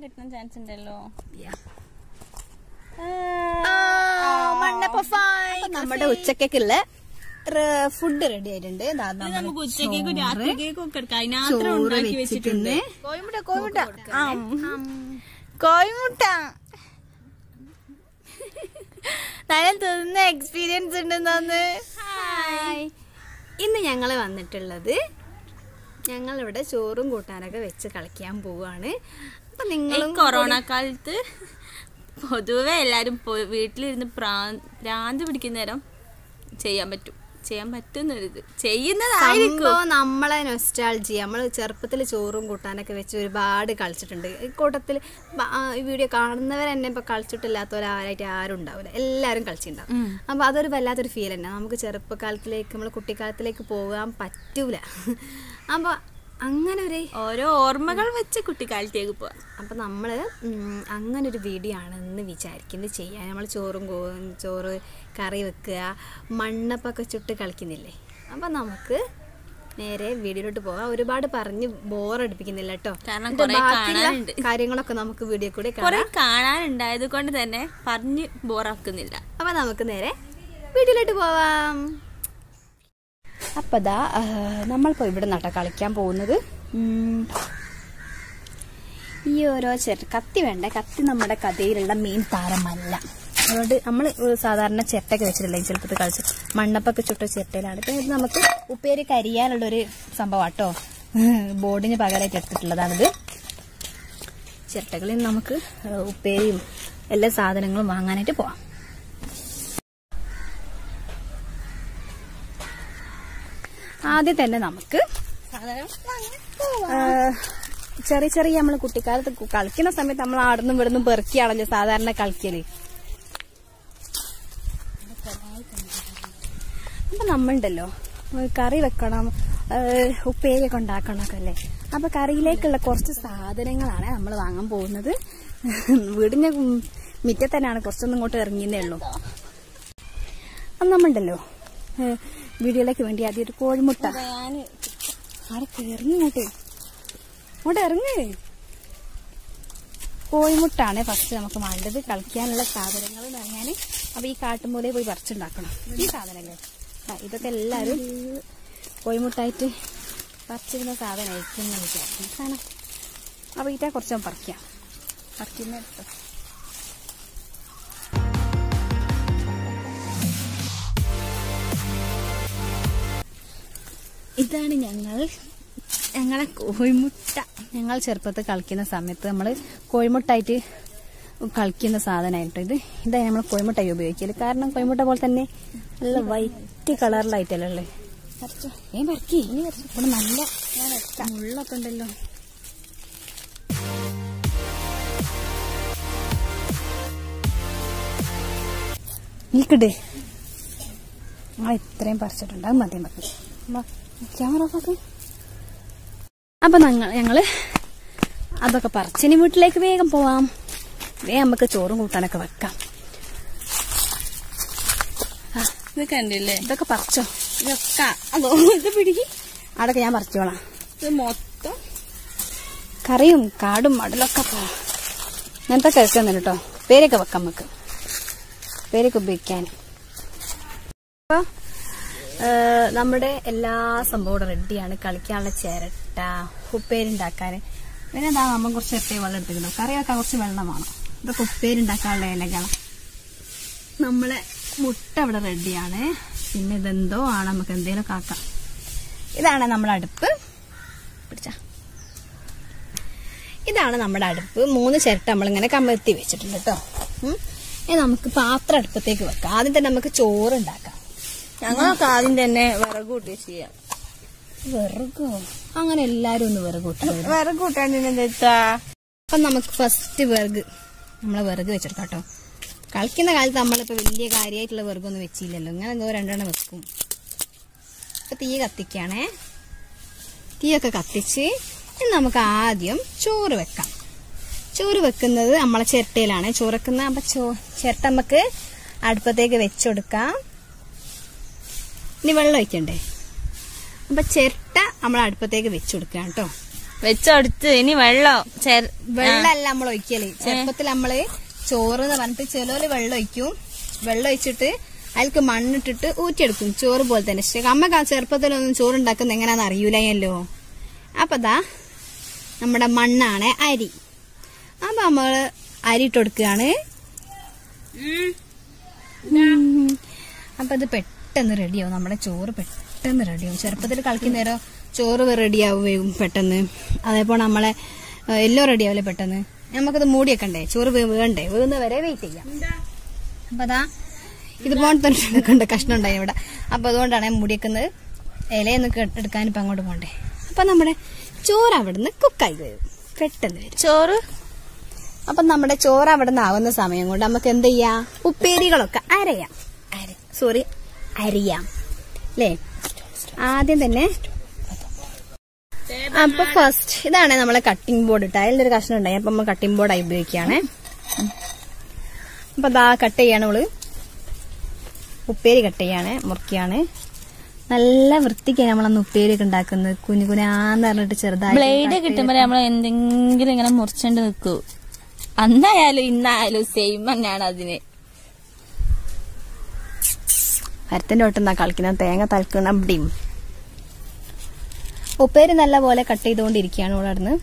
കിട്ടാൻ ചാൻസ് ഉണ്ടല്ലോ അപ്പൊ നമ്മുടെ ഉച്ചക്കുള്ള ഫുഡ് റെഡി ആയിട്ടുണ്ട് ദാ ഇത് നമ്മള് നമുക്ക് ഉച്ചക്കേക്കും ചോറ്, രാത്രിക്കേക്കും ഒക്കെ എടുക്കാം അതിനാത്രം ചോറ് ഉണ്ടാക്കി വെച്ചിട്ടുണ്ട് വെച്ചിട്ടുണ്ട് കോഴിമുട്ട കോഴിമുട്ട കോഴിമുട്ട നല്ല തിന്ന എക്സ്പീരിയൻസ് ഉണ്ടെന്നു ഹായ് ഇന്ന് ഞങ്ങൾ വന്നിട്ടുള്ളത് ഞങ്ങളിവിടെ ചോറും കൂട്ടാനൊക്കെ വെച്ച് കളിക്കാൻ പോവാണ് അപ്പൊ ഈ നിങ്ങളും കൊറോണ കാലത്ത് പൊതുവെ എല്ലാരും പോയി വീട്ടിലിരുന്ന് പ്രാ- ഭ്രാന്ത് പിടിക്കുന്ന നേരം ചെയ്യാൻ പറ്റും ചെയ്യാൻ പറ്റുന്നൊരിത് ചെയ്യുന്നതായിരിക്കും സംഭവം നമ്മളെ നൊസ്റ്റാൾജി നമ്മൾ ചെറുപ്പത്തിൽ ചോറും കൂട്ടാനൊക്കെ വെച്ച് ഒരുപാട് കളിച്ചിട്ടുണ്ട് ഈ കൂട്ടത്തിൽ ബ- ആ, ഈ വീഡിയോ കാണുന്നവർ തന്നെ ഇപ്പൊ കളിച്ചിട്ടില്ലാത്തവരായിട്ട് ആരും ഉണ്ടാവില്ല എല്ലാവരും കളിച്ചിട്ടുണ്ടാവും അപ്പൊ അതൊരു വല്ലാത്തൊരു ഫീൽ തന്നെ നമുക്ക് ചെറുപ്പകാലത്തിലേക്ക് നമ്മൾ കുട്ടിക്കാലത്തിലേക്ക് പോകാൻ പറ്റൂല അപ്പൊ അങ്ങനെ ഒരു ഓരോ ഓർമ്മകൾ വെച്ച് കുട്ടിക്കാലത്തേക്ക് പോവാം അപ്പം നമ്മൾ അങ്ങനെ ഒരു വീഡിയോ ആണെന്ന് വിചാരിക്കുന്നത് ചെയ്യാൻ നമ്മൾ ചോറും കോ ചോറ് കറി വെക്കുക മണ്ണപ്പൊക്കെ ചുട്ട് കളിക്കുന്നില്ലേ അപ്പം നമുക്ക് നേരെ വീഡിയോയിലോട്ട് പോകാം ഒരുപാട് പറഞ്ഞ് ബോറടിപ്പിക്കുന്നില്ല കേട്ടോ കാരണം എന്നിട്ട് കുറേ ബാക്കിയുള്ള കാണാനുണ്ട്. കാര്യങ്ങളൊക്കെ നമുക്ക് വീഡിയോ കൂടെ കുറെ കാണാം കാണാനുണ്ടായത് കൊണ്ട് തന്നെ പറഞ്ഞ് ബോറാക്കുന്നില്ല അപ്പം നമുക്ക് നേരെ വീഡിയോയിലോട്ട് പോവാം അപ്പം ദാ നമ്മളിപ്പോൾ ഇവിടെ നട്ട കളിക്കാൻ പോകുന്നത് ഉം, ഈ ഓരോ ചിരട്ട കത്തി വേണ്ട കത്തി നമ്മുടെ കഥയിലുള്ള മെയിൻ താരമല്ല അതുകൊണ്ട് നമ്മൾ സാധാരണ ചിരട്ടയൊക്കെ വെച്ചിട്ടില്ല ഈ ചിലപ്പോൾ കളിച്ച് മണ്ണപ്പൊക്കെ ചുട്ട ചിരട്ടയിലാണ് ഇപ്പം ഇത് നമുക്ക് ഉപ്പേരി കരിയാനുള്ളൊരു സംഭവം കേട്ടോ ബോർഡിന് പകരമായിട്ട് എടുത്തിട്ടുള്ളതാണിത് ചിരട്ടകളിൽ നമുക്ക് ഏഹ്, ഉപ്പേരിയും എല്ലാ സാധനങ്ങളും വാങ്ങാനായിട്ട് പോവാം ആദ്യം തന്നെ നമുക്ക് ഏഹ്, ചെറിയ ചെറിയ നമ്മൾ കുട്ടിക്കാലത്ത് കു- കളിക്കുന്ന സമയത്ത് നമ്മൾ ആടുന്നും ഇവിടുന്നും പെറുക്കിയാണല്ലോ സാധാരണ കളിക്കല് അപ്പൊ നമ്മളുണ്ടല്ലോ ഏഹ് കറി വെക്കണം ഏഹ് ഉപ്പേരിയൊക്കെ ഉണ്ടാക്കണമൊക്കെ അല്ലേ അപ്പൊ കറിയിലേക്കുള്ള കുറച്ച് സാധനങ്ങളാണ് നമ്മൾ വാങ്ങാൻ പോകുന്നത് വീടിന്റെ ഉം മിറ്റത്ത് തന്നെയാണ് കുറച്ചൊന്നും ഇങ്ങോട്ട് ഇറങ്ങിയതേ ഉള്ളൂ അപ്പൊ നമ്മളുണ്ടല്ലോ ഏഹ് വീഡിയോയിലേക്ക് വേണ്ടി ആദ്യം ഒരു കോഴിമുട്ട ആരൊക്കെ ഇറങ്ങി ഇങ്ങോട്ട് ഇങ്ങോട്ട് ഇറങ്ങ് കോഴിമുട്ടാണ് ഫസ്റ്റ് നമുക്ക് വേണ്ടത് കളിക്കാനുള്ള സാധനങ്ങൾ എന്ന് പറഞ്ഞാൽ അപ്പൊ ഈ കാട്ടുമൂലയെ പോയി പറിച്ചുണ്ടാക്കണം ഈ സാധനങ്ങൾ ദാ ഇതൊക്കെ എല്ലാവരും കോഴിമുട്ടായിട്ട് പറിച്ചിരുന്ന സാധനമായിരിക്കും എന്ന് വിചാരിക്കും സാധനം അപ്പൊ ഇതാ കുറച്ച് പറിക്കാം പറിക്കുന്ന എടുത്തോ. ഇതാണ് ഞങ്ങൾ ഞങ്ങളെ കോഴിമുട്ട ഞങ്ങൾ ചെറുപ്പത്തിൽ കളിക്കുന്ന സമയത്ത് നമ്മൾ കോഴിമുട്ടായിട്ട് കളിക്കുന്ന സാധനമായിട്ടോ ഇത് ഇതാണ് നമ്മൾ കോഴിമുട്ടായി ഉപയോഗിക്കല് കാരണം കോഴിമുട്ട പോലെ തന്നെ നല്ല വൈറ്റ് കളറിലായിട്ടല്ലേ ഉള്ളത് പറിച്ചോ ഏ പറിക്കി ഇനി പറിച്ചു ഇവിടെ നല്ല മുള്ളൊക്കെ ഉണ്ടല്ലോ നിൽക്കട്ടെ ഞങ്ങൾ ഇത്രയും പറിച്ചിട്ടുണ്ട് അത് മതി മതി ക്യാമറ ഓഫാക്ക് അപ്പൊ ഞങ്ങൾ ഞങ്ങള് അതൊക്കെ പറിച്ചിനി വീട്ടിലേക്ക് വേഗം പോവാം വേഗം നമുക്ക് ചോറും കൂട്ടാനൊക്കെ വെക്കാം ഇത് കണ്ടില്ലേ ഇതൊക്കെ പറിച്ചോ ഇതൊക്കെ അതോ ഇത് പിടിക്ക് അതൊക്കെ ഞാൻ പറിച്ചോളാം ഇത് മൊത്തം കറിയും കാടും മടലൊക്കെ പോവാം അങ്ങനത്തെ കഴിക്കുന്നുണ്ട് കേട്ടോ പേരൊക്കെ വെക്കാം നമുക്ക് പേരൊക്കെ ഉപയോഗിക്കാൻ അപ്പൊ ഏഹ്, നമ്മുടെ എല്ലാ സംഭവവും റെഡിയാണ് കളിക്കാനുള്ള ചിരട്ട ഉപ്പേരുണ്ടാക്കാൻ പിന്നെ എന്താ നമ്മൾ കുറച്ച് എട്ടേ വെള്ളം എടുത്തിട്ടുണ്ട് കറി വെക്കാൻ കുറച്ച് വെള്ളം വേണം ഇതൊക്കെ ഉപ്പേരുണ്ടാക്കാനുള്ള ഇലകളാണ് നമ്മളെ മുട്ട ഇവിടെ റെഡിയാണ് പിന്നെ ഇതെന്തോ ആണ് നമുക്ക് എന്തേലും ആക്കാം ഇതാണ് നമ്മുടെ അടുപ്പ് പിടിച്ചാ ഇതാണ് നമ്മുടെ അടുപ്പ് മൂന്ന് ചിരട്ട നമ്മളിങ്ങനെ കമഴ്ത്തി വെച്ചിട്ടുണ്ട് കേട്ടോ ഉം. ഇനി നമുക്ക് പാത്രം അടുപ്പത്തേക്ക് വെക്കാം ആദ്യം തന്നെ നമുക്ക് ചോറ് ഉണ്ടാക്കാം ഞങ്ങളൊക്കെ ആദ്യം തന്നെ വിറക് കൂട്ടി ചെയ്യാം വിറകോ അങ്ങനെ എല്ലാരും ഒന്ന് വിറക് കൂട്ടുന്നത് വിറക് കൂട്ടാണ്ട് എന്താ അപ്പൊ നമുക്ക് ഫസ്റ്റ് വിറക് നമ്മളെ വിറക് വെച്ചെടുക്കാം കേട്ടോ കളിക്കുന്ന കാലത്ത് നമ്മളിപ്പോ വലിയ കാര്യമായിട്ടുള്ള വിറകൊന്നും വെച്ചില്ലല്ലോ ഇങ്ങനെ എന്തോ രണ്ടെണ്ണം വെക്കും അപ്പൊ തീ കത്തിക്കാണേ തീയൊക്കെ കത്തിച്ച് ഇനി നമുക്ക് ആദ്യം ചോറ് വെക്കാം ചോറ് വെക്കുന്നത് നമ്മളെ ചിരട്ടയിലാണ് ചോറ് വെക്കുന്നത് അപ്പൊ ചോ ചിരട്ട നമുക്ക് അടുപ്പത്തേക്ക് വെച്ചുകൊടുക്കാം ഇനി വെള്ളം ഒഴിക്കണ്ടേ അപ്പൊ ചിരട്ട നമ്മൾ അടുപ്പത്തേക്ക് വെച്ചു കൊടുക്കാം കേട്ടോ വെച്ചോടുത്ത് ഇനി വെള്ളം ചേർ വെള്ളമല്ല നമ്മൾ ഒഴിക്കല് ചെറുപ്പത്തിൽ നമ്മള് ചോറ് എന്ന് പറഞ്ഞിട്ട് ചിലര് വെള്ളം ഒഴിക്കും വെള്ളം ഒഴിച്ചിട്ട് അതിൽക്ക് മണ്ണിട്ടിട്ട് ഊറ്റിയെടുക്കും ചോറ് പോലെ തന്നെ പക്ഷെ അമ്മക്ക് ആ ചെറുപ്പത്തിലൊന്നും ചോറ് ഉണ്ടാക്കുന്ന എങ്ങനെയാന്ന് അറിയൂലല്ലോ അപ്പൊ ദാ നമ്മുടെ മണ്ണാണ് അരി അപ്പൊ നമ്മള് അരി ഇട്ട് കൊടുക്കുകയാണ് ഉം. അപ്പൊ ഇത് പെട്ടെന്ന് റെഡിയാവും നമ്മുടെ ചോറ് പെട്ടെന്ന് റെഡിയാവും ചെറുപ്പത്തിൽ കളിക്കുന്നേരം ചോറ് റെഡിയാവും പെട്ടെന്ന് അതേപോലെ നമ്മളെ ഏഹ്, എല്ലാം റെഡിയാവില്ലേ പെട്ടെന്ന് നമുക്കത് മൂടിയൊക്കണ്ടേ ചോറ് വേ- വേണ്ടേ വേകുന്ന വരെ വെയിറ്റ് ചെയ്യാം അപ്പൊ അതാ ഇതുപോലത്തെ ഉണ്ട് കഷ്ണം ഉണ്ടായി ഇവിടെ അപ്പൊ അതുകൊണ്ടാണ് ഞാൻ മൂടിയേക്കുന്നത് ഇലയൊന്നും കെ- എടുക്കാൻ ഇപ്പൊ അങ്ങോട്ട് പോണ്ടേ അപ്പൊ നമ്മുടെ ചോറ് അവിടുന്ന് കുക്കായി വരും പെട്ടെന്ന് വരും ചോറ് അപ്പൊ നമ്മുടെ ചോറ് അവിടെ നിന്ന് ആവുന്ന സമയം കൊണ്ട് നമുക്ക് എന്ത് ചെയ്യാം ഉപ്പേരികളൊക്കെ അരയാം അര സോറി അരിയാം അല്ലേ ആദ്യം തന്നെ അപ്പൊ ഫസ്റ്റ് ഇതാണ് നമ്മളെ കട്ടിംഗ് ബോർഡ് ഇട്ട അതിലൊരു കഷ്ണം ഉണ്ടായി അപ്പൊ നമ്മൾ കട്ടിംഗ് ബോർഡായി ഉപയോഗിക്കുകയാണേ അപ്പൊ ദാ കട്ട് ചെയ്യാണ് നമ്മള് ഉപ്പേരി കട്ട് ചെയ്യാണ് മുറിക്കുകയാണ് നല്ല വൃത്തിക്കാണ് നമ്മളന്ന് ഉപ്പേരിയൊക്കെ ഉണ്ടാക്കുന്നത് കുഞ്ഞു കുനാന്ന് പറഞ്ഞിട്ട് ചെറുതായി ബ്ലേഡ് കിട്ടുമ്പോ നമ്മൾ എന്തെങ്കിലും ഇങ്ങനെ മുറിച്ചോണ്ട് നിൽക്കൂ അന്നായാലും ഇന്നായാലും സെയിം തന്നെയാണ് അതിന് മരത്തിന്റെ ഒട്ടും കളിക്കുന്ന തേങ്ങ തൽക്കുന്ന അബ്ഡിയും ഉപ്പേരി നല്ല പോലെ കട്ട് ചെയ്തുകൊണ്ടിരിക്കുകയാണ് ഇവിടെ നിന്ന്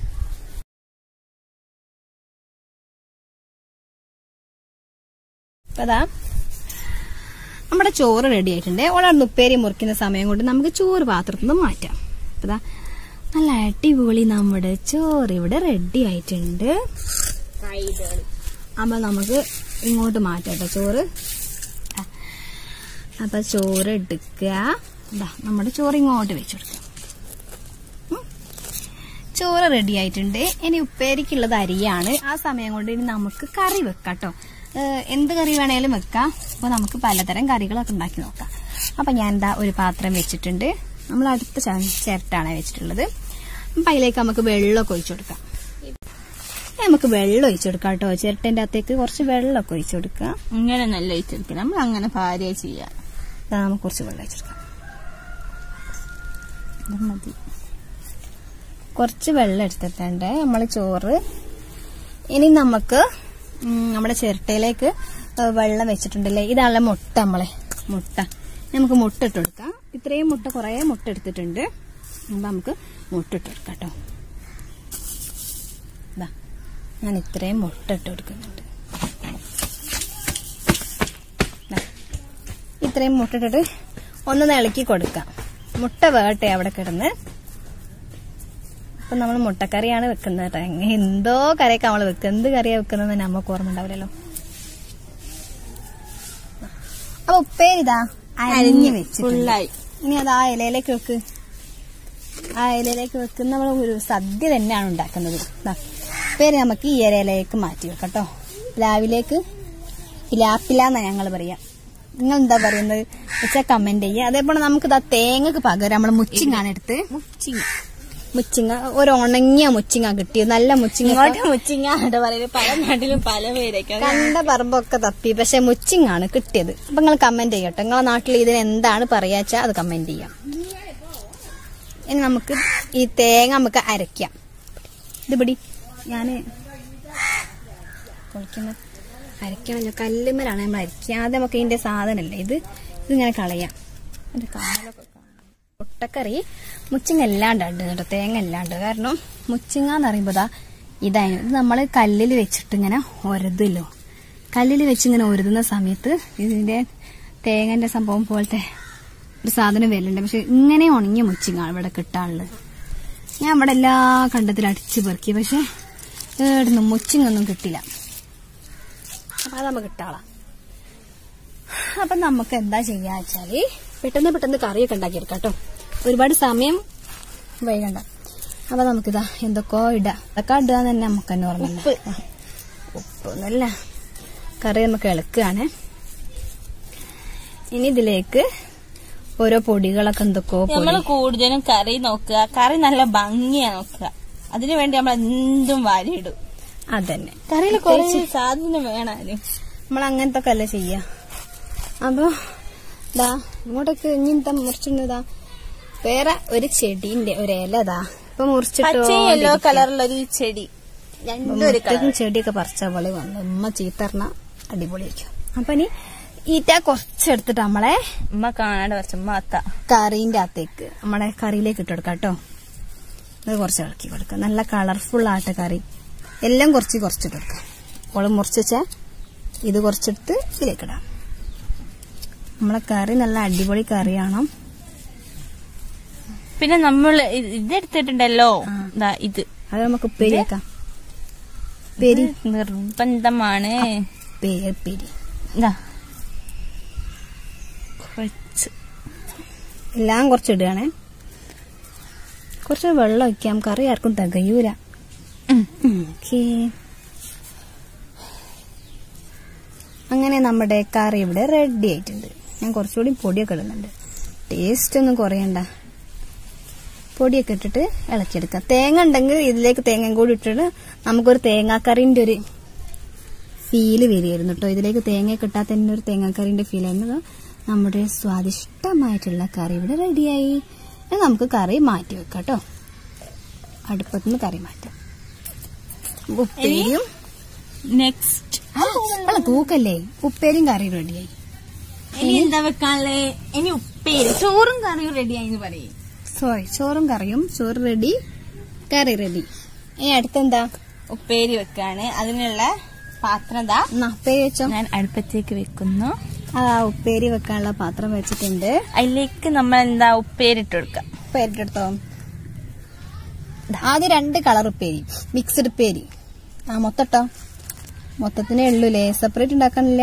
അപ്പൊ അതാ നമ്മുടെ ചോറ് റെഡി ആയിട്ടുണ്ട് അവിടെ നിന്ന് ഉപ്പേരി മുറിക്കുന്ന സമയം കൊണ്ട് നമുക്ക് ചോറ് പാത്രത്തിൽ നിന്ന് മാറ്റാം അപ്പൊ ദാ നല്ല അടിപൊളി നമ്മുടെ ചോറ് ഇവിടെ റെഡി ആയിട്ടുണ്ട് അപ്പൊ നമുക്ക് ഇങ്ങോട്ട് മാറ്റാം കേട്ടോ ചോറ് ആ. അപ്പൊ ചോറ് എടുക്കുക ദാ നമ്മുടെ ചോറ് ഇങ്ങോട്ട് വെച്ചെടുക്കുക ഉം. ചോറ് റെഡി ആയിട്ടുണ്ട് ഇനി ഉപ്പേരിക്കുള്ളത് അരിയാണ് ആ സമയം കൊണ്ട് ഇനി നമുക്ക് കറി വെക്കാം കേട്ടോ എന്ത് കറി വേണേലും വെക്കാം അപ്പൊ നമുക്ക് പലതരം കറികളൊക്കെ ഉണ്ടാക്കി നോക്കാം അപ്പൊ ഞാൻ എന്താ ഒരു പാത്രം വെച്ചിട്ടുണ്ട് നമ്മൾ അടുത്ത ച- ചിരട്ടാണ് വെച്ചിട്ടുള്ളത് അപ്പൊ അതിലേക്ക് നമുക്ക് വെള്ളമൊക്കെ ഒഴിച്ചു കൊടുക്കാം ഇനി നമുക്ക് വെള്ളം ഒഴിച്ചു കൊടുക്കാം കേട്ടോ ചിരട്ടന്റെ അകത്തേക്ക് കുറച്ച് വെള്ളമൊക്കെ ഒഴിച്ചു കൊടുക്കാം ഇങ്ങനെ നല്ല ഒഴിച്ചെടുക്കണം നമ്മൾ അങ്ങനെ ഭാര്യ ചെയ്യാം ദാ നമുക്ക് കുറച്ച് വെള്ളം ഒഴിച്ചെടുക്കാം ഇത് മതി കുറച്ച് വെള്ളം എടുത്തിട്ടുണ്ട് നമ്മൾ ചോറ് ഇനി നമുക്ക് ഉം, നമ്മുടെ ചിരട്ടയിലേക്ക് ഏഹ്, വെള്ളം വെച്ചിട്ടുണ്ടല്ലേ ഇതാണല്ലേ മുട്ട നമ്മളെ മുട്ട നമുക്ക് മുട്ട ഇട്ട് കൊടുക്കാം ഇത്രയും മുട്ട കുറേ മുട്ട എടുത്തിട്ടുണ്ട് അപ്പൊ നമുക്ക് മുട്ട ഇട്ട് കൊടുക്കാം കേട്ടോ ദാ, ഞാൻ ഇത്രയും മുട്ട ഇട്ട് കൊടുക്കുന്നുണ്ട് ദാ. ഇത്രയും മുട്ട ഇട്ടിട്ട് ഒന്ന് ഇളക്കി കൊടുക്കാം മുട്ട വേട്ടെ അവിടെ കിടന്ന് അപ്പൊ നമ്മൾ മുട്ടക്കറിയാണ് വെക്കുന്നത് കേട്ടോ എങ്ങ- എന്തോ കറിയൊക്കെ നമ്മൾ വെക്കുക എന്ത് കറിയാ വെക്കുന്നത് നമുക്ക് ഓർമ്മ ഉണ്ടാവില്ലല്ലോ അപ്പൊ ഉപ്പേരിതാ അരിഞ്ഞ് വെച്ചിട്ടുണ്ട് ഫുള്ളായി ഇനി അത് ആ ഇലയിലേക്ക് വെക്ക് ആ ഇലയിലേക്ക് വെക്കുന്ന നമ്മൾ ഒരു സദ്യ തന്നെയാണ് ഉണ്ടാക്കുന്നത് ദാ, പേര് നമുക്ക് ഈ ഇലയിലേക്ക് മാറ്റി വെക്കാം കേട്ടോ പ്ലാവിലേക്ക് പിലാപ്പില എന്നാ ഞങ്ങൾ പറയാ നിങ്ങൾ എന്താ പറയുന്നത് വെച്ചാൽ കമന്റ് ചെയ്യുക അതേപോലെ നമുക്ക് ഇതാ തേങ്ങക്ക് പകരം നമ്മൾ മുച്ചിങ്ങാണ് എടുത്ത് മുച്ചിങ്ങ മുച്ചിങ്ങ ഒരു ഉണങ്ങിയ മുച്ചിങ്ങ കിട്ടിയത് നല്ല മുച്ചിങ്ങ ഇങ്ങോട്ട് മുച്ചിങ്ങ അവിടെ പറയുന്നത് പല നാട്ടിലും പല പേരൊക്കെ കണ്ട പറമ്പൊക്കെ തപ്പി പക്ഷെ മുച്ചിങ്ങാണ് കിട്ടിയത് അപ്പൊ നിങ്ങൾ കമന്റ് ചെയ്യട്ടെ നിങ്ങളെ നാട്ടിൽ ഇതിന് എന്താണ് പറയാച്ചാ അത് കമന്റ് ചെയ്യാം ഇനി നമുക്ക് ഈ തേങ്ങ നമുക്ക് അരയ്ക്കാം ഇത് പിടി ഞാന് പൊളിക്കുന്ന അരയ്ക്കണല്ലോ കല്ലുമ്മലാണ് നമ്മൾ അരയ്ക്കുക ആദ്യം നമുക്ക് ഇതിന്റെ സാധനമല്ലേ ഇത് ഇതിങ്ങനെ കളയാം ഒരു കാലൊക്കെ കാണാം. മുട്ടക്കറി മുച്ചിങ്ങ എല്ലാണ്ട് ഉണ്ട് കേട്ടോ തേങ്ങ എല്ലാണ്ട് കാരണം മുച്ചിങ്ങ എന്ന് പറയുമ്പോൾ ദാ ഇതായിരുന്നു ഇത് നമ്മൾ കല്ലിൽ വെച്ചിട്ട് ഇങ്ങനെ ഒരതല്ലോ കല്ലിൽ വെച്ച് ഇങ്ങനെ ഒരുതുന്ന സമയത്ത് ഇതിന്റെ തേങ്ങന്റെ സംഭവം പോലത്തെ ഒരു സാധനം വരുന്നുണ്ട് പക്ഷെ ഇങ്ങനെ ഉണങ്ങിയ മുച്ചിങ്ങാണ് ഇവിടെ കിട്ടാനുള്ളത് ഞാൻ ഇവിടെ എല്ലാ കണ്ടത്തിലും അടിച്ചു പെറുക്കി പക്ഷെ ഏടുന്നു മുച്ചിങ്ങൊന്നും കിട്ടില്ല അപ്പൊ അത് നമുക്ക് കിട്ടാളാം അപ്പൊ നമുക്ക് എന്താ ചെയ്യാ വെച്ചാല് പെട്ടെന്ന് പെട്ടെന്ന് കറിയൊക്കെ ഉണ്ടാക്കിയെടുക്കാം കേട്ടോ ഒരുപാട് സമയം വൈകണ്ട അപ്പൊ നമുക്കിതാ എന്തൊക്കെയോ ഇടാം അതൊക്കെ ഇടുക തന്നെ നമുക്ക് തന്നെ ഓർമ്മല്ല ഉപ്പൊന്നല്ല കറി നമുക്ക് ഇളക്കുകയാണ് ഇനി ഇതിലേക്ക് ഓരോ പൊടികളൊക്കെ എന്തൊക്കെയോ നമ്മൾ പൊടി കൂടുതലും കറി നോക്കുക കറി നല്ല ഭംഗിയാ നോക്കുക അതിനു വേണ്ടി നമ്മൾ എന്തും വാരിയിടും അതന്നെ കറിയിൽ കുറച്ച് സാധനം വേണാലും നമ്മൾ അങ്ങനത്തെ ഒക്കെ അല്ലേ ചെയ്യ അപ്പൊ ദാ ഇങ്ങോട്ടൊക്കെ ഇങ്ങനത്തെ മുറിച്ചിരുന്നതാ വേറെ ഒരു ചെടീന്റെ ഒരു ഇല ദാ ഇപ്പൊ മുറിച്ചിട്ട് പച്ച യെല്ലോ കളറിലുള്ള ഒരു ചെടി രണ്ടും ഒരു കളർ മുറ്റത്തും ചെടിയൊക്കെ പറിച്ച പോലെ വന്നു ഉമ്മ ചീത്തറിഞ്ഞ അടിപൊളിയായിരിക്കും അപ്പൊ ഇനി ഈറ്റ കുറച്ചെടുത്തിട്ട് നമ്മളെ ഉമ്മ കാണാണ്ട് കുറച്ച് മാത്ത കറീന്റെ അകത്തേക്ക് നമ്മുടെ കറിയിലേക്ക് ഇട്ട് കൊടുക്കാം കേട്ടോ ഇത് കുറച്ച് ഇളക്കി കൊടുക്കാം നല്ല കളർഫുൾ ആട്ട കറി എല്ലാം കുറച്ച് കുറച്ചിട്ട് കൊടുക്കാം ഓള് മുറിച്ച് വെച്ചാൽ ഇത് കുറച്ചെടുത്ത് ഇതിലേക്ക് ഇടാം നമ്മളെ കറി നല്ല അടിപൊളി കറിയാണ് പിന്നെ നമ്മൾ ഇതെടുത്തിട്ടുണ്ടല്ലോ ആ. ദാ ഇത് അത് നമുക്ക് ഉപ്പേരി വെക്കാം ഉപ്പേരി ഇത് നിർബന്ധമാണ് ഉപ്പേരി ഉപ്പേരി ദാ. കുറച്ച് എല്ലാം കുറച്ച് ഇടുകയാണേ കുറച്ച് വെള്ളം ഒഴിക്കാം കറി ആർക്കും തികയൂല ഉം. ഓക്കേ അങ്ങനെ നമ്മുടെ കറി ഇവിടെ റെഡി ആയിട്ടുണ്ട് ഞാൻ കുറച്ചുകൂടി പൊടിയൊക്കെ ഇടുന്നുണ്ട് ടേസ്റ്റ് ഒന്നും കുറയണ്ട പൊടിയൊക്കെ ഇട്ടിട്ട് ഇളക്കിയെടുക്കാം തേങ്ങ ഉണ്ടെങ്കിൽ ഇതിലേക്ക് തേങ്ങയും കൂടി ഇട്ടിട്ട് നമുക്കൊരു തേങ്ങാക്കറിന്റെ ഒരു ഫീല് വരികയായിരുന്നു കേട്ടോ ഇതിലേക്ക് തേങ്ങയൊക്കെ ഇട്ടാൽ തന്നെ ഒരു തേങ്ങാക്കറിന്റെ ഫീൽ ആയിരുന്നു നമ്മുടെ സ്വാദിഷ്ടമായിട്ടുള്ള കറി ഇവിടെ റെഡിയായി ഇനി നമുക്ക് കറി മാറ്റി വെക്കാം കേട്ടോ അടുപ്പത്തുനിന്ന് കറി മാറ്റാം ഉപ്പേരിയും നെക്സ്റ്റ് അല്ല തൂക്കല്ലേ ഉപ്പേരിയും കറിയും റെഡിയായി ഇനി എന്താ വെക്കാനുള്ളേ ഇനി ഉപ്പേരി ചോറും കറിയും റെഡി ആയിന്ന് പറയും സോറി ചോറും കറിയും ചോറ് റെഡി കറി റെഡി ഇനി അടുത്തെന്താ ഉപ്പേരി വെക്കാണ് അതിനുള്ള പാത്രം ദാ എന്നാ ഉപ്പേരി വെച്ചോ ഞാൻ അടുപ്പത്തേക്ക് വെക്കുന്നു ആ ഉപ്പേരി വെക്കാനുള്ള പാത്രം വെച്ചിട്ടുണ്ട് അതിലേക്ക് നമ്മൾ എന്താ ഉപ്പേരി ഇട്ട് കൊടുക്കാം ഉപ്പേരി എടുത്തോ ആദ്യം രണ്ട് കളർ ഉപ്പേരി മിക്സ്ഡ് ഉപ്പേരി ആ മൊത്തട്ടോ മൊത്തത്തിനേ ഉള്ളൂലേ സെപ്പറേറ്റ് ഉണ്ടാക്കാനില്ല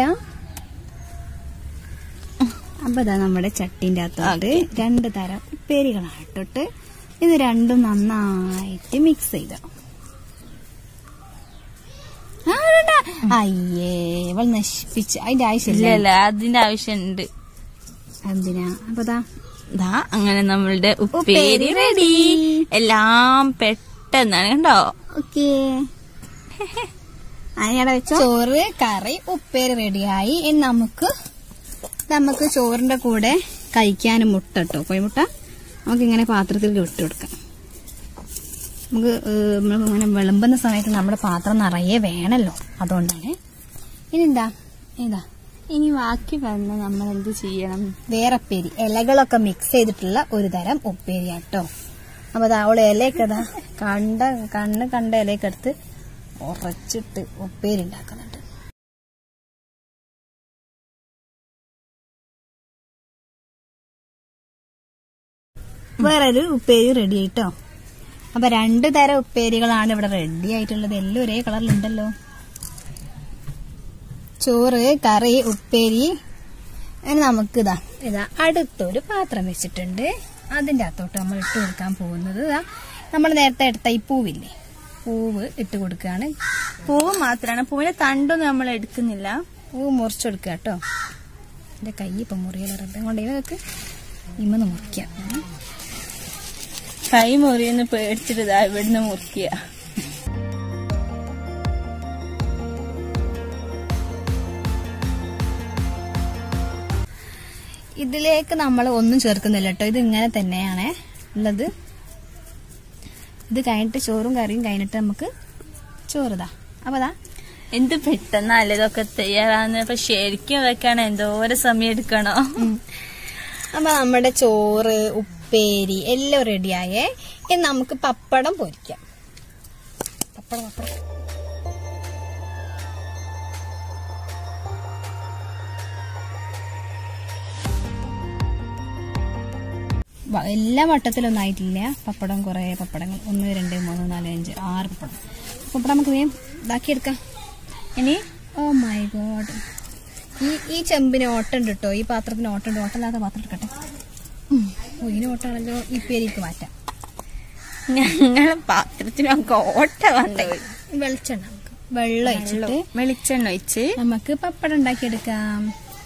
അപ്പൊ ഇതാ നമ്മുടെ ചട്ടിന്റെ അകത്തോട്ട് രണ്ട് തരം ഉപ്പേരികളാണ് ഇട്ടിട്ട് ഇത് രണ്ടും നന്നായിട്ട് മിക്സ് ചെയ്ത ആ, വേണ്ട. അയ്യേ ഇവൾ നശിപ്പിച്ച് അതിന്റെ ഇല്ല ആവശ്യമില്ല ഇല്ല അതിന്റെ ആവശ്യമുണ്ട് എന്തിനാ അപ്പൊ ദാ ദാ അങ്ങനെ നമ്മളുടെ ഉപ്പേരി ഉപ്പേരി റെഡി എല്ലാം പെട്ടെന്നാണ് കണ്ടോ ഓക്കേ അതിനടെ വെച്ചോ ചോറ് കറി ഉപ്പേരി റെഡിയായി ഇനി നമുക്ക് നമുക്ക് ചോറിന്റെ കൂടെ കഴിക്കാനും മുട്ട കേട്ടോ കോഴിമുട്ട നമുക്ക് ഇങ്ങനെ പാത്രത്തിൽ വിട്ടു കൊടുക്കാം നമുക്ക് ഏഹ്, നമ്മൾ ഇങ്ങനെ വിളമ്പുന്ന സമയത്ത് നമ്മുടെ പാത്രം നിറയെ വേണമല്ലോ അതുകൊണ്ടാണ് ഇനി എന്താ ഇതാ ഇനി ബാക്കി വന്ന് നമ്മൾ എന്ത് ചെയ്യണം വേറെ ഉപ്പേരി ഇലകളൊക്കെ മിക്സ് ചെയ്തിട്ടുള്ള ഒരു തരം ഉപ്പേരി കേട്ടോ അപ്പൊ അതാ അവള് ഇലയൊക്കെ അതാ കണ്ട കണ്ണ് കണ്ട ഇലയൊക്കെ എടുത്ത് ഉറച്ചിട്ട് ഉപ്പേരി ഉണ്ടാക്കുന്നുണ്ട് വേറൊരു ഉപ്പേരി റെഡി ആയിട്ടോ അപ്പൊ രണ്ട് തരം ഉപ്പേരികളാണ് ഇവിടെ റെഡി ആയിട്ടുള്ളത് എല്ലാം ഒരേ കളറിലുണ്ടല്ലോ ചോറ് കറി ഉപ്പേരി ഇനി നമുക്ക് ഇതാ ഇതാ അടുത്തൊരു പാത്രം വെച്ചിട്ടുണ്ട് അതിന്റെ അകത്തോട്ട് നമ്മൾ ഇട്ട് കൊടുക്കാൻ പോകുന്നത് ഇതാ നമ്മൾ നേരത്തെ എടുത്ത ഈ പൂവില്ലേ പൂവ് ഇട്ട് കൊടുക്കുകയാണ് പൂവ് മാത്രമാണ് പൂവിന്റെ തണ്ടൊന്നും നമ്മൾ എടുക്കുന്നില്ല പൂവ് മുറിച്ച് കൊടുക്കുക കേട്ടോ എന്റെ കൈ ഇപ്പൊ മുറിയല റബ്ബം കൊണ്ട് ഇവക്ക് ഇമ്മന്ന് മുറിക്കാം കൈ മുറിയെന്ന് പേടിച്ചിട്ട് ഇതാ ഇവിടുന്ന് മുറിക്കുക ഇതിലേക്ക് നമ്മൾ ഒന്നും ചേർക്കുന്നില്ല കേട്ടോ ഇത് ഇങ്ങനെ തന്നെയാണ് ഉള്ളത് ഇത് കഴിഞ്ഞിട്ട് ചോറും കറിയും കഴിഞ്ഞിട്ട് നമുക്ക് ചോറുതാ അപ്പൊ ദാ എന്ത് പെട്ടെന്നല്ല ഇതൊക്കെ തയ്യാറാന്ന് അപ്പൊ ശരിക്കും വെക്കാൻ എന്തോരം സമയം എടുക്കണോ അപ്പൊ നമ്മുടെ ചോറ് ഉപ്പേരി എല്ലാം റെഡിയായേ ഇനി നമുക്ക് പപ്പടം പൊരിക്കാം പപ്പടം പപ്പടം വ- എല്ലാ വട്ടത്തിലൊന്നും ആയിട്ടില്ല പപ്പടം കുറേ പപ്പടങ്ങൾ ഒന്ന് രണ്ട് മൂന്ന് നാല് അഞ്ച് ആറ് പപ്പടം പപ്പടം നമുക്ക് വേഗം ഇതാക്കിയെടുക്കാം ഇനി ഓ മൈ ഗോഡ് ഈ ഈ ചെമ്പിന് ഓട്ടുണ്ട് കേട്ടോ ഈ പാത്രത്തിന് ഓട്ടുണ്ട് ഓട്ടമില്ലാത്ത പാത്രം എടുക്കട്ടെ ഉം. ഓ ഇതിന് ഓട്ടാണല്ലോ ഈ പേരിക്ക് മാറ്റാം ഞങ്ങളെ പാത്രത്തിനൊക്കെ ഓട്ട വന്നു വെളിച്ചെണ്ണ നമുക്ക് വെള്ളം ഒഴിച്ചിട്ട് വെളിച്ചെണ്ണ ഒഴിച്ച് നമുക്ക് പപ്പടം ഉണ്ടാക്കിയെടുക്കാം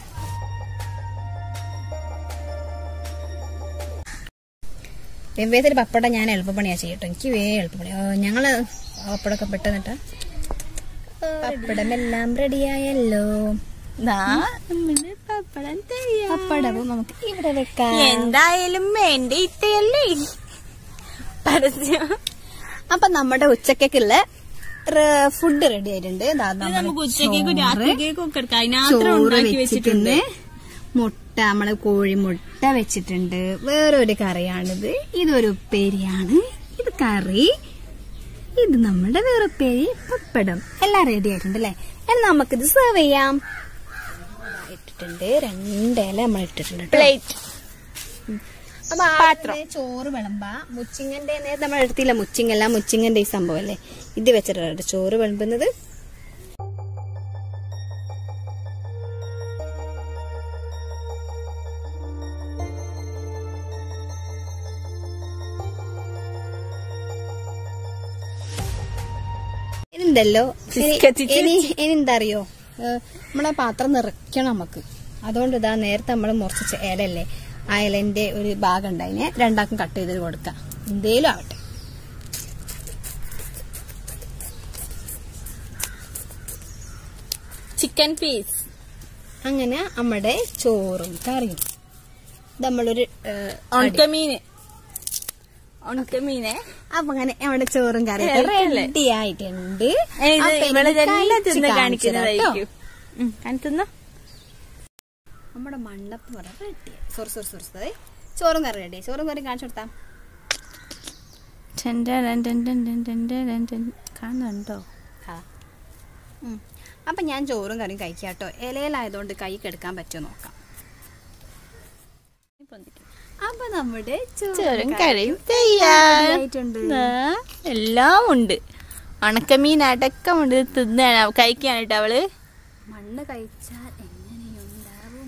വെവ്വേത്തിൽ പപ്പടം ഞാൻ എളുപ്പപ്പണിയാ ചെയ്യട്ടോ എനിക്ക് വേ എളുപ്പപ്പണി ഓ, ഞങ്ങള് പപ്പടമൊക്കെ പെട്ടെന്നിട്ട് പപ്പടമെല്ലാം റെഡിയായല്ലോ ദാ നമ്മുടെ പപ്പടം തയ്യാർ പപ്പടവും നമുക്ക് ഇവിടെ വെക്കാം എന്തായാലും വേണ്ട ഇട്ടയല്ലേ പരസ്യം അപ്പൊ നമ്മുടെ ഉച്ചക്കുള്ള ഫുഡ് റെഡി ആയിട്ടുണ്ട് ദാ ഇത് നമ്മുടെ നമുക്ക് ഉച്ചക്കേക്കും ചോറ്, രാത്രിക്കേക്കും ഒക്കെ എടുക്കാം അതിനകത്ത് ചോറ് ഉണ്ടാക്കി വെച്ചിട്ടുണ്ട് വെച്ചിട്ടുണ്ട് മുട്ട നമ്മള് കോഴിമുട്ട വെച്ചിട്ടുണ്ട് വേറൊരു കറിയാണിത് ഇതൊരു ഉപ്പേരിയാണ് ഇത് കറി ഇത് നമ്മുടെ വേറെ ഉപ്പേരി പപ്പടം എല്ലാം റെഡി ആയിട്ടുണ്ട് അല്ലേ എന്നാൽ നമുക്കിത് സെർവ് ചെയ്യാം ഇട്ടിട്ടുണ്ട് രണ്ടില നമ്മൾ ഇട്ടിട്ടുണ്ട് കേട്ടോ. പ്ലേറ്റ് അപ്പൊ ആദ്യമേ ചോറ് വിളമ്പ മുച്ചിങ്ങന്റെ നേരത്തെ നമ്മൾ എടുത്തില്ല മുച്ചിങ്ങല്ല മുച്ചിങ്ങന്റെ ഈ സംഭവം അല്ലേ ഇത് വെച്ചിട്ടാണ് ചോറ് വിളമ്പുന്നത് ഇതുണ്ടല്ലോ ഇനി- കത്തിച്ച് ഇനി ഇനി എന്താ അറിയോ ഏഹ് നമ്മളെ പാത്രം നിറയ്ക്കണം നമുക്ക് അതുകൊണ്ട് ഇതാ നേരത്തെ നമ്മൾ മുറിച്ച ഇലല്ലേ ആ ഇലന്റെ ഒരു ഭാഗം ഉണ്ടായിനെ രണ്ടാക്കും കട്ട് ചെയ്ത് കൊടുക്കാം എന്തേലും ആവട്ടെ ചിക്കൻ പീസ് അങ്ങനെ നമ്മുടെ ചോറും കറിയും ഇത് നമ്മളൊരു ഏഹ്, ഉണക്കമീന് ഉണക്കമീനെ അപ്പൊ അങ്ങനെ നമ്മുടെ ചോറും കറിയും ഇറയല്ലേ? റെഡി ആയിട്ടുണ്ട് ഏയ് ഇത് അപ്പൊ ഇനി ഇവിടെ എല്ലാം കഴിച്ച് തിന്ന് കാണിച്ചു തരാം കേട്ടോ. കാണിക്കുന്നതായിരിക്കും കാണിക്കുന്ന നമ്മുടെ മണ്ണപ്പം വരെ ready sorry sorry sorry sorry ചോറും കറി റെഡി ചോറും കറി കാണിച്ചു കൊടുത്താം കാണുന്നുണ്ടോ ആ. ഉം. അപ്പൊ ഞാൻ ചോറും കറിയും കഴിക്കാം കേട്ടോ ഇലയിലായതുകൊണ്ട് കൈ കെടുക്കാൻ പറ്റുമോ നോക്കാം അപ്പൊ നമ്മുടെ ചോറും കറിയും ആയിട്ടുണ്ട് എല്ലാം ഉണ്ട് ഉണക്കമീൻ അടക്കമുണ്ട് തിന്നാണ് കഴിക്കാണ് കേട്ടോ അവള് മണ്ണ് കഴിച്ചാൽ എങ്ങനെയുണ്ടാവും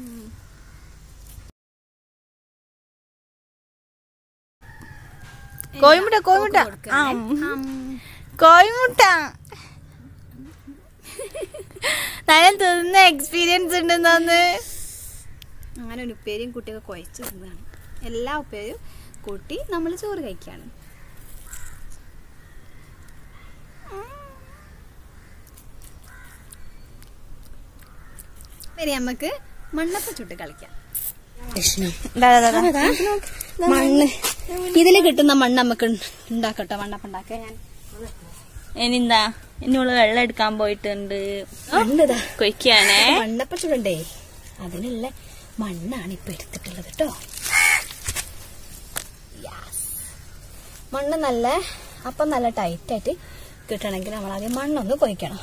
കോഴിമുട്ട കോഴിമുട്ട ആ കോഴിമുട്ട നല്ല തിന്ന എക്സ്പീരിയൻസ് ഉണ്ടെന്നു അങ്ങനെ ഒരു ഉപ്പേരിയും കുട്ടിയൊക്കെ കുഴച്ച് തിന്നതാണ് എല്ലാ ഉപ്പേരും കൂട്ടി നമ്മൾ ചോറ് കഴിക്കാണ് വരി നമുക്ക് മണ്ണപ്പ ചുട്ട് കളിക്കാം മണ്ണ് ഇതില് കിട്ടുന്ന മണ്ണ് നമുക്ക് ഉണ്ടാക്കട്ടോ മണ്ണപ്പ ഉണ്ടാക്കാൻ ഞാൻ ഇനിന്താ ഇനിയുള്ള വെള്ളം എടുക്കാൻ പോയിട്ടുണ്ട് മണ്ണിതാ കൊയ്ക്കാണേ മണ്ണപ്പ ചുടണ്ടേ അതിനുള്ള മണ്ണാണ് ഇപ്പൊ എടുത്തിട്ടുള്ളത് കേട്ടോ മണ്ണ് നല്ല അപ്പം നല്ല ടൈറ്റായിട്ട് കിട്ടണമെങ്കിൽ നമ്മൾ ആദ്യം മണ്ണൊന്ന് കൊയ്ക്കണം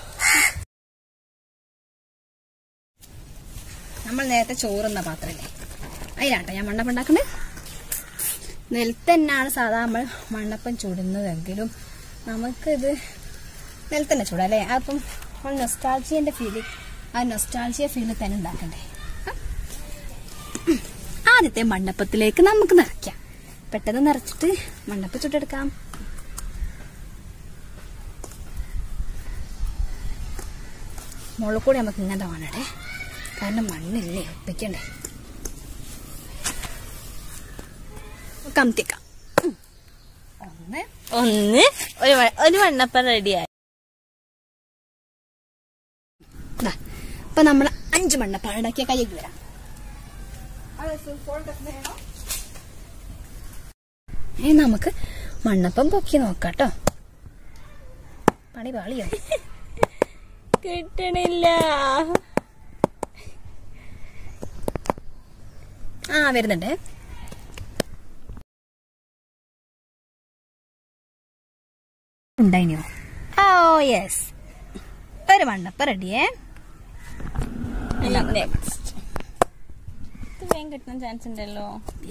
നമ്മൾ നേരത്തെ ചോറുന്ന പാത്രല്ലേ അതിനാട്ടോ ഞാൻ മണ്ണപ്പം ഉണ്ടാക്കുന്നത് നിലത്ത് തന്നെയാണ് സാധാ നമ്മൾ മണ്ണപ്പം ചുടുന്നതെങ്കിലും നമുക്കിത് നിലത്ത് തന്നെ ചൂടാം അല്ലേ അപ്പം നമ്മൾ നൊസ്റ്റാൾജിയന്റെ ഫീല് ആ നൊസ്റ്റാൾജിയ ഫീല് തന്നെ ഉണ്ടാക്കണ്ടേ ആ? ആദ്യത്തെ മണ്ണപ്പത്തിലേക്ക് നമുക്ക് നിറയ്ക്കാം പെട്ടെന്ന് നിറച്ചിട്ട് മണ്ണപ്പം ചുട്ടെടുക്കാം മുകളിൽ കൂടി നമുക്ക് ഇങ്ങനത്തെ വേണടേ കാരണം മണ്ണില്ലേ ഒപ്പിക്കണ്ടേ കമത്തിക്കാം ഉം. ഒന്ന് ഒന്ന് ഒരു വ- ഒരു വണ്ണപ്പം റെഡിയായി ദാ, ഇപ്പൊ നമ്മൾ അഞ്ച് മണ്ണപ്പാണ് ഉണ്ടാക്കിയ കൈയ്ക്ക് വരാം ഏ നമുക്ക് മണ്ണപ്പം പൊക്കി നോക്കാട്ടോ പണി പാളിയോ കിട്ടണില്ല ആ വരുന്നുണ്ട് ഉണ്ടായിനോ ഓ യെസ് ഒരു മണ്ണപ്പം റെഡിയേ നെക്സ്റ്റ് ഇത് വേഗം കിട്ടാൻ ചാൻസ് ഉണ്ടല്ലോ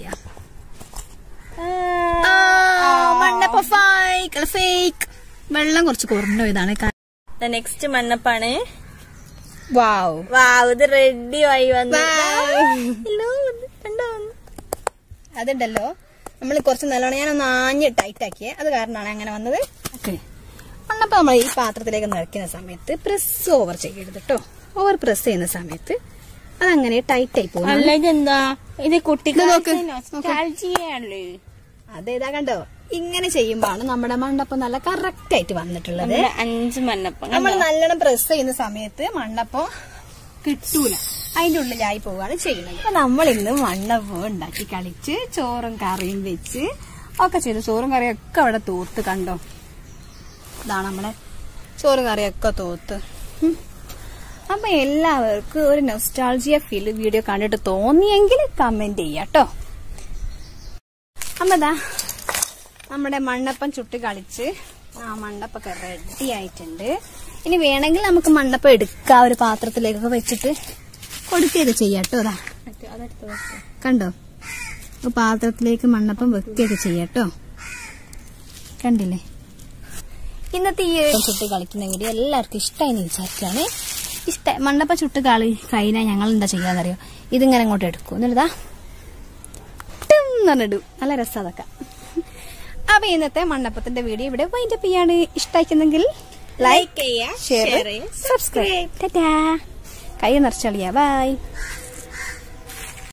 മണ്ണപ്പം ഫേക്ക് ഫേക്ക് വെള്ളം കുറച്ച് കുറഞ്ഞു ഇതാണ് നെക്സ്റ്റ് മണ്ണപ്പാണ് വാവ് വാവ് ഇത് റെഡി ആയി വന്നു Wow. ഹലോ കണ്ടോ അതുണ്ടല്ലോ നമ്മൾ കുറച്ച് നല്ലോണം ഞാനൊന്ന് ആഞ്ഞ് ടൈറ്റ് ആക്കിയേ അത് കാരണമാണ് അങ്ങനെ വന്നത് ഓക്കെ മണ്ണപ്പം നമ്മൾ ഈ പാത്രത്തിലേക്ക് നിറയ്ക്കുന്ന സമയത്ത് പ്രസ് ഓവർ ചെയ്യരുത് കേട്ടോ ഓവർ പ്രസ് ചെയ്യുന്ന സമയത്ത് അതങ്ങനെ ടൈറ്റ് ആയി പോകും അല്ല ഇതെന്താ ഇത് കുട്ടികൾ നോക്ക്. നൊസ്റ്റാൾജിയല്ലേ അതേതാ കണ്ടോ ഇങ്ങനെ ചെയ്യുമ്പോഴാണ് നമ്മുടെ മണ്ണപ്പം നല്ല കറക്റ്റ് ആയിട്ട് വന്നിട്ടുള്ളത് നമ്മുടെ അഞ്ച് മണ്ണപ്പം നമ്മൾ കണ്ടോ? നല്ലോണം പ്രസ് ചെയ്യുന്ന സമയത്ത് മണ്ണപ്പം കിട്ടൂല അതിന്റെ ഉള്ളിലായി പോവുകയാണ് ചെയ്യുന്നത് അപ്പൊ നമ്മൾ ഇന്ന് മണ്ണപ്പം ഉണ്ടാക്കി കളിച്ച് ചോറും കറിയും വെച്ച് ഒക്കെ ചെയ്തു ചോറും കറിയും ഒക്കെ അവിടെ തൂത്ത് കണ്ടോ ഇതാണ് നമ്മളെ ചോറും കറിയൊക്കെ തൂത്ത് ഉം. അപ്പൊ എല്ലാവർക്കും ഒരു നൊസ്റ്റാൾജിയ ഫീൽ വീഡിയോ കണ്ടിട്ട് തോന്നിയെങ്കിൽ കമന്റ് ചെയ്യാട്ടോ അമ്മതാ നമ്മുടെ മണ്ണപ്പം ചുട്ട് കളിച്ച് ആ മണ്ണപ്പൊക്കെ റെഡി ആയിട്ടുണ്ട് ഇനി വേണമെങ്കിൽ നമുക്ക് മണ്ണപ്പം എടുക്കാം ഒരു പാത്രത്തിലേക്കൊക്കെ വെച്ചിട്ട് കൊടുക്കുകയൊക്കെ ചെയ്യാട്ടോ അതാ കണ്ടോ ഒരു പാത്രത്തിലേക്ക് മണ്ണപ്പം വെക്കുകയൊക്കെ ചെയ്യാട്ടോ കണ്ടില്ലേ ഇന്നത്തെ ഈ ചുട്ട് കളിക്കുന്ന വീഡിയോ എല്ലാവർക്കും ഇഷ്ടമായി എന്ന് വിചാരിച്ചാണ് ഇഷ്ട മണ്ണപ്പം ചുട്ട് കളി കഴിഞ്ഞാൽ ഞങ്ങൾ എന്താ ചെയ്യാന്നറിയോ ഇതിങ്ങനെ അങ്ങോട്ട് എടുക്കും എന്നിട്ടാ പറഞ്ഞിടും നല്ല രസം അതൊക്കെ അപ്പൊ ഇന്നത്തെ മണ്ണപ്പത്തിന്റെ വീഡിയോ ഇവിടെ വൈൻഡപ്പ് ചെയ്യാണ് ഇഷ്ടായിക്കുന്നെങ്കിൽ ലൈക്ക് ചെയ്യുക ഷെയർ share ചെയ്യുക, സബ്സ്ക്രൈബ് ടാറ്റാ കൈ നിറച്ചളിയാ ബൈ